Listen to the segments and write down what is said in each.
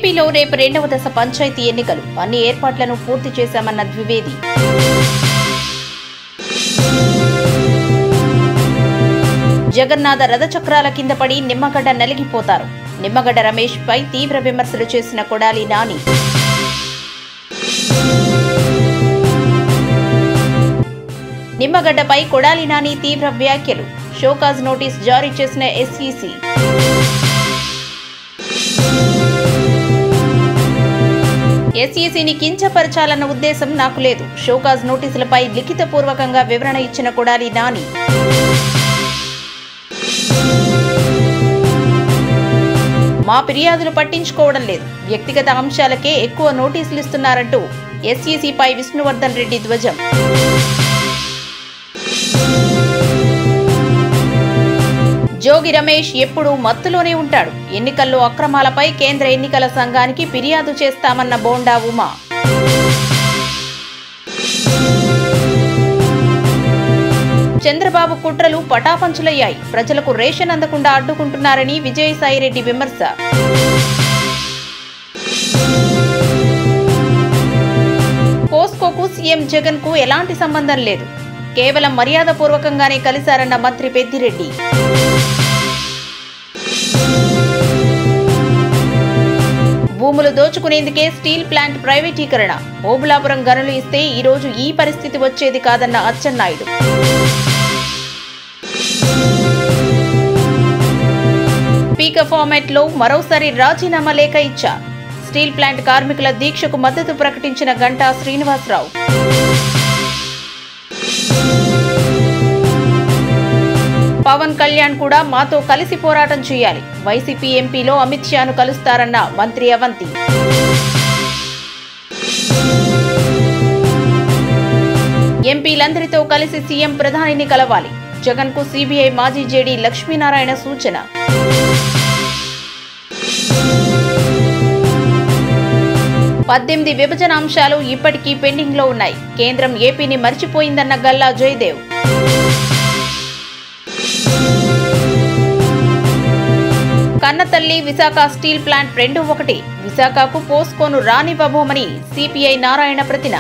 ఏపీలో రేపు రెండవ దశ పంచాయతీ ఎన్నికలు అన్ని ఏర్పాట్లను పూర్తి చేశామన్న ద్వివేది జగన్నాథ రథచక్రాల కింద పడి నిమ్మగడ్డ నలిగిపోతారు నిమ్మగడ్డ రమేష్ పై తీవ్ర విమర్శలు చేసిన కొడాలి నాని నిమ్మగడ్డపై కొడాలి నాని తీవ్ర వ్యాఖ్యలు షోకాజ్ నోటీస్ జారీ చేసిన ఎస్ఈసి ఎస్ఈసిని కించపరచాలన్న ఉద్దేశం నాకు లేదు షోకాజ్ నోటీసులపై లిఖితపూర్వకంగా వివరణ ఇచ్చిన కొడాలి నాని మా ఫిర్యాదులు పట్టించుకోవడం లేదు వ్యక్తిగత అంశాలకే ఎక్కువ నోటీసులు ఇస్తున్నారంటూ ఎస్ఈసిపై విష్ణువర్ధన్ రెడ్డి ధ్వజం జోగి రమేష్ ఎప్పుడూ మత్తులోనే ఉంటాడు ఎన్నికల్లో అక్రమాలపై కేంద్ర ఎన్నికల సంఘానికి ఫిర్యాదు చేస్తామన్న బోండా ఉమా చంద్రబాబు కుట్రలు పటాపంచులయ్యాయి ప్రజలకు రేషన్ అందకుండా అడ్డుకుంటున్నారని విజయసాయిరెడ్డి విమర్శ పోస్కోకు సీఎం జగన్ కు ఎలాంటి సంబంధం లేదు కేవలం మర్యాదపూర్వకంగానే కలిశారన్న మంత్రి పెద్దిరెడ్డి భూములు దోచుకునేందుకే స్టీల్ ప్లాంట్ ప్రైవేటీకరణ ఓబులాపురం గనులు ఇస్తే ఈ రోజు ఈ పరిస్థితి వచ్చేది కాదన్న అచ్చెన్నాయుడు స్పీకర్ ఫార్మాట్ లో మరోసారి రాజీనామా లేఖ ఇచ్చా స్టీల్ ప్లాంట్ కార్మికుల దీక్షకు మద్దతు ప్రకటించిన గంటా శ్రీనివాసరావు పవన్ కళ్యాణ్ కూడా మాతో కలిసి పోరాటం చేయాలి వైసీపీ ఎంపీలో అమిత్ షాను కలుస్తారన్న మంత్రి అవంతి ఎంపీలందరితో కలిసి సీఎం ప్రధానిని కలవాలి జగన్ కు సిబిఐ మాజీ జేడీ లక్ష్మీనారాయణ సూచన పద్దెనిమిది విభజన అంశాలు ఇప్పటికీ పెండింగ్ లో ఉన్నాయి కేంద్రం ఏపీని మర్చిపోయిందన్న గల్లా జయదేవ్ కన్నతల్లి విశాఖ స్టీల్ ప్లాంట్ రెండు ఒకటి విశాఖకు పోస్కోను రానివ్వబోమని సిపిఐ నారాయణ ప్రతిన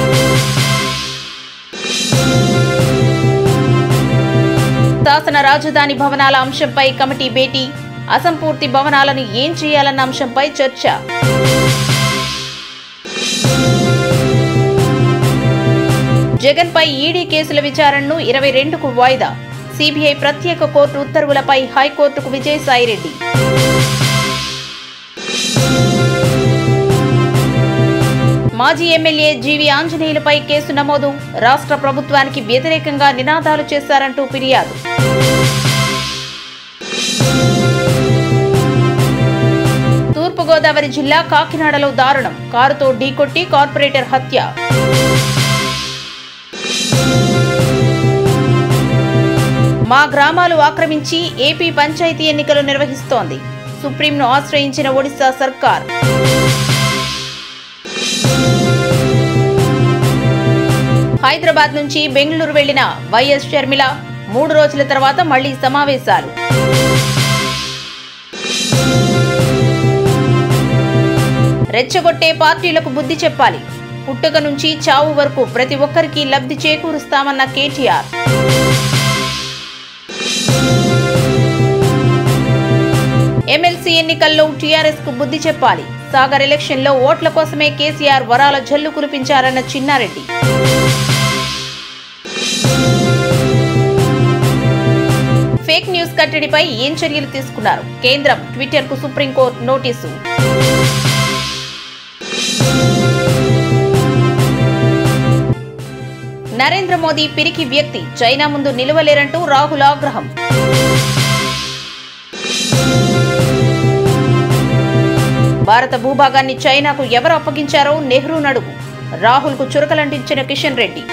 శాసన రాజధాని భవనాల అంశంపై కమిటీ భేటీ అసంపూర్తి భవనాలను ఏం చేయాలన్న అంశంపై చర్చ జగన్ పై ఈడీ కేసుల విచారణను ఇరవై రెండుకు వాయిదా సిబిఐ ప్రత్యేక కోర్టు ఉత్తర్వులపై హైకోర్టుకు విజయసాయిరెడ్డి మాజీ ఎమ్మెల్యే జీవి ఆంజనేయులపై కేసు నమోదు రాష్ట్ర ప్రభుత్వానికి వ్యతిరేకంగా నినాదాలు చేశారంటూ ఫిర్యాదు తూర్పుగోదావరి జిల్లా కాకినాడలో దారుణం కారుతో ఢీకొట్టి కార్పొరేటర్ హత్య మా గ్రామాలు ఆక్రమించి ఏపీ పంచాయతీ ఎన్నికలు నిర్వహిస్తోంది సుప్రీంను ఆశ్రయించిన ఒడిశా సర్కార్ హైదరాబాద్ నుంచి బెంగళూరు వెళ్లిన వైఎస్ షర్మిల మూడు రోజుల తర్వాత మళ్లీ సమావేశాలు రెచ్చగొట్టే పార్టీలకు బుద్ధి చెప్పాలి పుట్టుక నుంచి చావు వరకు ప్రతి ఒక్కరికి లబ్ధి చేకూరుస్తామన్న కేటీఆర్ ఎమ్మెల్సీ ఎన్నికల్లో టీఆర్ఎస్ కు బుద్ధి చెప్పాలి సాగర్ ఎలక్షన్ లో ఓట్ల కోసమే కేసీఆర్ వరాల జల్లు కురిపించారన్న చిన్నారెడ్డి ఫేక్ న్యూస్ కట్టడిపై ఏం చర్యలు తీసుకున్నారు కేంద్రం ట్విట్టర్ కు సుప్రీంకోర్టు నోటీసు నరేంద్ర మోదీ పిరికి వ్యక్తి చైనా ముందు నిలవలేరంటూ రాహుల్ ఆగ్రహం భారత భూభాగాన్ని చైనాకు ఎవరు అప్పగించారో నెహ్రూ నడుగు రాహుల్ కు చురకలంటించిన కిషన్ రెడ్డి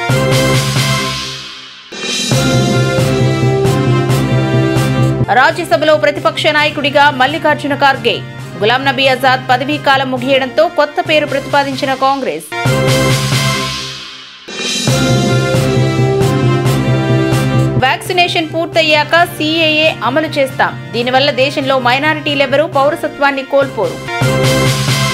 రాజ్యసభలో ప్రతిపక్ష నాయకుడిగా మల్లికార్జున ఖార్గే గులాం నబీ ఆజాద్ పదవీ కాలం ముగియడంతో కొత్త పేరు ప్రతిపాదించిన కాంగ్రెస్ వ్యాక్సినేషన్ పూర్తయ్యాక సీఏఏ అమలు చేస్తాం దీనివల్ల దేశంలో మైనారిటీలెవరూ పౌరసత్వాన్ని కోల్పోరు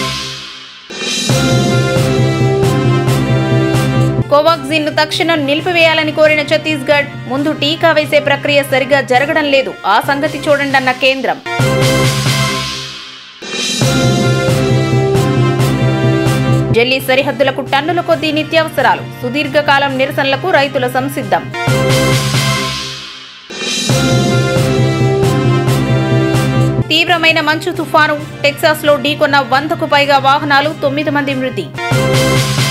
కోవాక్సిన్ ను తక్షణం నిలిపివేయాలని కోరిన ఛత్తీస్గఢ్ ముందు టీకా వేసే ప్రక్రియ సరిగా జరగడం లేదు ఆ సంగతి చూడండి అన్న కేంద్రం ఢిల్లీ సరిహద్దులకు టన్నుల కొద్దీ నిత్యావసరాలు సుదీర్ఘకాలం నిరసనలకు రైతుల సంసిద్ధం తీవ్రమైన మంచు తుఫాను టెక్సాస్లో ఢీకొన్న వందకు పైగా వాహనాలు తొమ్మిది మంది మృతి